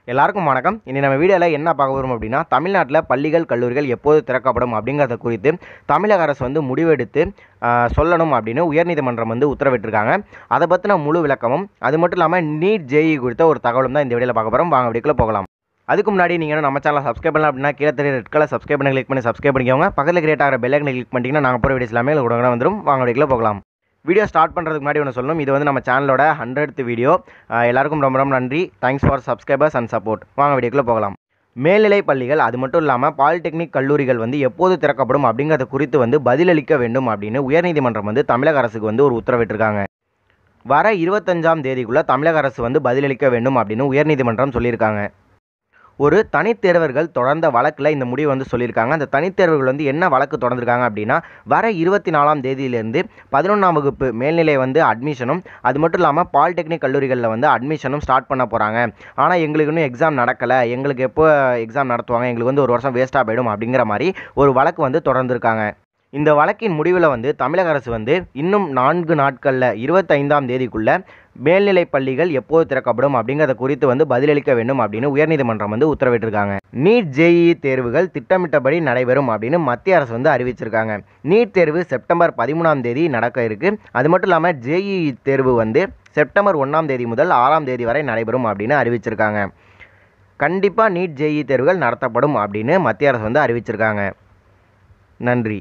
எல்லாருக்கும் வணக்கம் இனி நம்ம வீடியோவில் என்ன பார்க்க போகிறோம் அப்படின்னா தமிழ்நாட்டில் பள்ளிகள் கல்லூரிகள் எப்போது திறக்கப்படும் அப்படிங்கிறத குறித்து தமிழக அரசு வந்து முடிவெடுத்து ஆஹ், சொல்லணும் அப்படின்னு உயர்நீதிமன்றம் வந்து உத்தரவிட்டிருக்காங்க அதை பற்றின முழு விளக்கமும் அது மட்டும் இல்லாமல் நீட் ஜேஇ குறித்த ஒரு தகவலும் தான் இந்த வீடியோவில் பார்க்க போகிறோம் வாங்க வீடியோக்குள்ள போகலாம் அதுக்கு முன்னாடி நீங்கள் இன்னும் நம்ம சேனலை சப்ஸ்கிரைப் பண்ணலாம் அப்படின்னா கீழே தெரிய ரெட் கலர் சப்ஸ்கிரைப் பண்ணி கிளிக் பண்ணி சப்ஸ்கிரைப் பண்ணிக்கோங்க பக்கத்தில் கிரியேட் ஆகிற பெல் ஐக்கனை கிளிக் பண்ணிட்டீங்கன்னா நாங்கள் போகிற வீடியோஸ் எல்லாமே உங்களுக்கு உடனே வந்துடும் வாங்க வீடியோக்குள்ள போகலாம் வீடியோ ஸ்டார்ட் பண்ணுறதுக்கு முன்னாடி ஒன்று சொல்லணும் இது வந்து நம்ம சேனலோட ஹண்ட்ரட் வீடியோ எல்லாருக்கும் ரொம்ப ரொம்ப நன்றி thanks for subscribers and support வாங்க வீடியோக்குள்ளே போகலாம் மேல்நிலை பள்ளிகள் அது மட்டும் இல்லாமல் பாலிடெக்னிக் கல்லூரிகள் வந்து எப்போது திறக்கப்படும் அப்படிங்கிறத குறித்து வந்து பதிலளிக்க வேண்டும் அப்படின்னு உயர்நீதிமன்றம் வந்து தமிழக அரசுக்கு வந்து ஒரு உத்தரவிட்டிருக்காங்க வர இருபத்தஞ்சாம் தேதிக்குள்ளே தமிழக அரசு வந்து பதிலளிக்க வேண்டும் அப்படின்னு உயர்நீதிமன்றம் சொல்லியிருக்காங்க ஒரு தனித்தேர்வர்கள் தொடர்ந்த வழக்கில் இந்த முடிவு வந்து சொல்லியிருக்காங்க அந்த தனித்தேர்வர்கள் வந்து என்ன வழக்கு தொடர்ந்துருக்காங்க அப்படின்னா வர இருபத்தி நாலாம் தேதியிலேருந்து பதினொன்றாம் வகுப்பு மேல்நிலை வந்து அட்மிஷனும் அது மட்டும் இல்லாமல் பாலிடெக்னிக் கல்லூரிகளில் வந்து அட்மிஷனும் ஸ்டார்ட் பண்ண போகிறாங்க ஆனால் எங்களுக்கு இன்னும் எக்ஸாம் நடக்கலை எங்களுக்கு எப்போ எக்ஸாம் நடத்துவாங்க எங்களுக்கு வந்து ஒரு வருஷம் வேஸ்ட்டாக போயிடும் அப்படிங்கிற மாதிரி ஒரு வழக்கு வந்து தொடர்ந்துருக்காங்க இந்த வழக்கின் முடிவில் வந்து தமிழக அரசு வந்து இன்னும் நான்கு நாட்களில் இருபத்தைந்தாம் தேதிக்குள்ளே மேல்நிலை பள்ளிகள் எப்போது திறக்கப்படும் அப்படிங்கிறத குறித்து வந்து பதிலளிக்க வேண்டும் அப்படின்னு உயர்நீதிமன்றம் வந்து உத்தரவிட்டிருக்காங்க நீட் ஜேஇ தேர்வுகள் திட்டமிட்டபடி நடைபெறும் அப்படின்னு மத்திய அரசு வந்து அறிவிச்சிருக்காங்க நீட் தேர்வு செப்டம்பர் பதிமூணாம் தேதி நடக்க இருக்கு அது மட்டும் இல்லாமல் ஜேஇ தேர்வு வந்து செப்டம்பர் ஒன்றாம் தேதி முதல் ஆறாம் தேதி வரை நடைபெறும் அப்படின்னு அறிவிச்சிருக்காங்க கண்டிப்பாக நீட் ஜேஇ தேர்வுகள் நடத்தப்படும் அப்படின்னு மத்திய அரசு வந்து அறிவிச்சிருக்காங்க நன்றி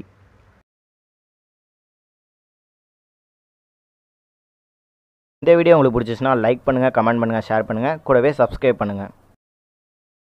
இந்த வீடியோ உங்களுக்கு பிடிச்சிச்சுன்னா லைக் பண்ணுங்கள் கமெண்ட் பண்ணுங்கள் ஷேர் பண்ணுங்கள் கூடவே சப்ஸ்கிரைப் பண்ணுங்கள்